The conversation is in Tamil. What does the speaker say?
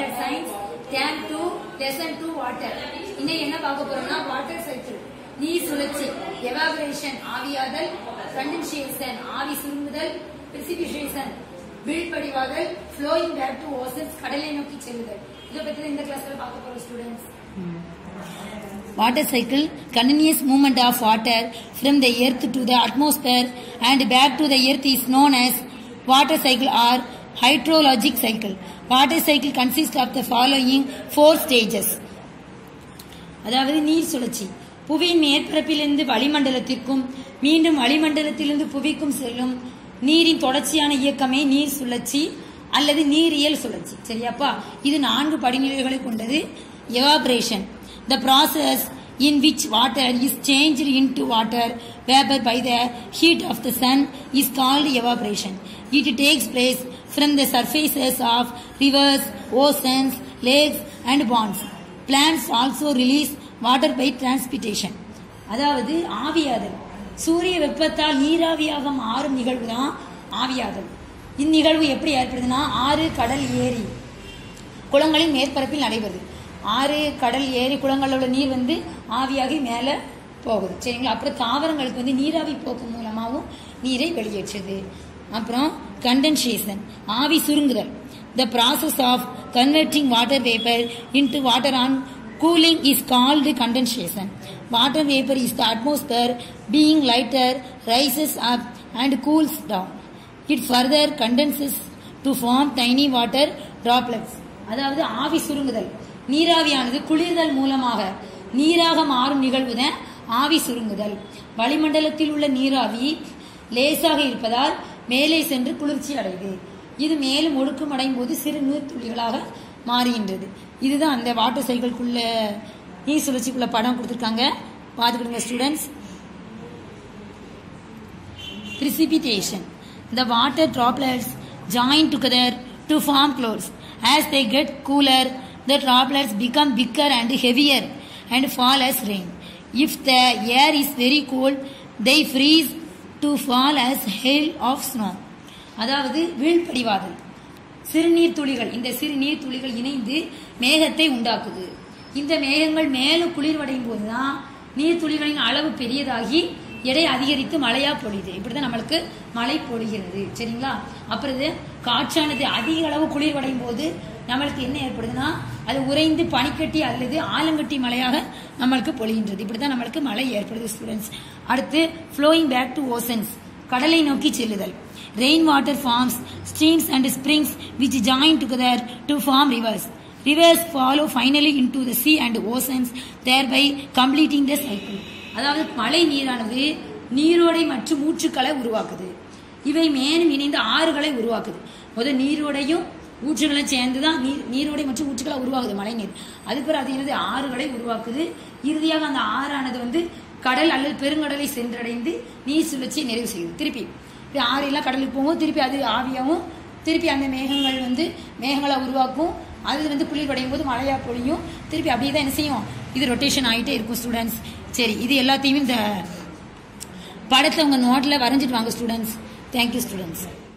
Standard science term two lesson two water இன்னைக்கு என்ன பார்க்க போறோம்னா வாட்டர் சைக்கிள் நீர் சுழற்சி எவாபரேஷன் ஆவியாதல் கண்டென்சேஷன் ஆவி சுருங்குதல் பிரிசிபிஷேஷன் வீழ்படிவாதல் ஃப்ளோயிங் பேக் டு ஓசன்ஸ் கடலை நோக்கி செல்லுதல் இதை பத்தி தான் இந்த கிளாஸ்ல பார்க்க போறோம் students Water cycle, continuous movement of water from the earth to the atmosphere and back to the earth is known as water cycle or hydrologic cycle. Water cycle consists of the following four stages. அதாவது நீர் சுழற்சி புவியின் மேற்பரப்பிலிருந்து வளிமண்டலத்திற்கும் மீண்டும் வளிமண்டலத்திலிருந்து புவிக்கும் செல்லும் நீரின் தொடர்ச்சியான இயக்கமே நீர் சுழற்சி அல்லது நீரியல் சுழற்சி சரியாப்பா இது நான்கு படிநிலைகளை கொண்டது evaporation the process in which water is changed into water vapor by the heat of the sun is called evaporation. It takes place from the surfaces of rivers, oceans, lakes and ponds. Plants also release water by transpiration. அதாவது ஆவியாதல் சூரிய வெப்பத்தால் நீராவியாக மாறும் நிகழ்வு தான் ஆவியாதல் இந்நிகழ்வு எப்படி ஏற்படுதுன்னா ஆறு கடல் ஏரி குளங்களின் மேற்பரப்பில் நடைபெறுது ஆறு கடல் ஏரி குளங்களில் உள்ள நீர் வந்து ஆவியாகி மேலே போகுது சரிங்களா அப்புறம் தாவரங்களுக்கு வந்து நீராவி போக்கு மூலமாகவும் நீரை வெளியேற்றுது அப்புறம் கண்டென்சேஷன் ஆவி சுருங்குதல் the process of converting water vapour into water on cooling is called condensation. Water vapor is the atmosphere being lighter, rises up and cools down. It further condenses to form tiny water droplets. அதாவது ஆவி சுருங்குதல் நீராவியானது குளிர்தல் மூலமாக நீராக மாறும் நிகழ்வு தான் ஆவி சுருங்குதல் வளிமண்டலத்தில் உள்ள நீராவி லேசாக இருப்பதால் மேலே சென்று குளிர்ச்சி அடையுது இது மேலும் ஒடுக்கமடையும் போது சிறு நீர் துளிகளாக மாறுகின்றது இதுதான் அந்த வாட்டர் சைக்கிள்குள்ள நீர் சுழற்சிக்குள்ள படம் கொடுத்துருக்காங்க பார்த்துக்கிடுங்க students precipitation. The water droplets join together to form clouds. As they get cooler, the droplets become bigger and heavier and fall as rain. If the air is very cold, they freeze to fall as hail of snow. அதாவது வீழ்படிவாதல் சிறுநீர் துளிகள் இந்த சிறுநீர் துளிகள் இணைந்து மேகத்தை உண்டாக்குது இந்த மேகங்கள் மேலும் குளிர்வடையும் போதுதான் நீர் துளிகளின் அளவு பெரியதாகி எடை அதிகரித்து மழையா பொழியுது இப்படிதான் நம்மளுக்கு மழை பொழிகிறது சரிங்களா அப்புறம் இது காற்றானது அதிக அளவு குளிர்வடையும் போது நம்மளுக்கு என்ன ஏற்படுதுன்னா அது உறைந்து பனிக்கட்டி அல்லது ஆலங்கட்டி மழையாக நம்மளுக்கு பொழிகின்றது இப்படிதான் நம்மளுக்கு மழை ஏற்படுது ஸ்டூடெண்ட்ஸ் அடுத்து ஃப்ளோயிங் பேக் டு ஓசன்ஸ் கடலை நோக்கி செல்லுதல் rain water forms streams and springs which join together to form rivers rivers follow finally into the sea and oceans thereby completing the cycle அதாவது மழை நீரானது நீரோடை மற்றும் ஊற்றுக்களை உருவாக்குது இவை மேலும் இணைந்து ஆறுகளை உருவாக்குது முதல் நீரோடையும் ஊற்றுகளும் சேர்ந்து தான் நீர் நீரோடை மற்றும் ஊற்றுக்களை உருவாகுது மழை நீர் அதுக்கு பிறகு அது என்னது ஆறுகளை உருவாக்குது இறுதியாக அந்த ஆறானது வந்து கடல் அல்லது பெருங்கடலை சென்றடைந்து நீர் சுழற்சியை நிறைவு செய்யுது திருப்பி இப்படி ஆறு எல்லாம் கடலுக்கு போகும் திருப்பி அது ஆவியாகவும் திருப்பி அந்த மேகங்கள் வந்து மேகங்களை உருவாக்கும் அது வந்து குளிர்வடையும் போது மழையா பொழியும் திருப்பி அப்படியே தான் என்ன செய்யும் இது ரொட்டேஷன் ஆகிட்டே இருக்கும் ஸ்டூடெண்ட்ஸ் சரி இது எல்லாத்தையும் இந்த படத்தை உங்கள் நோட்டில் வரைஞ்சிட்டு வாங்க ஸ்டூடெண்ட்ஸ் தேங்க்யூ ஸ்டூடெண்ட்ஸ்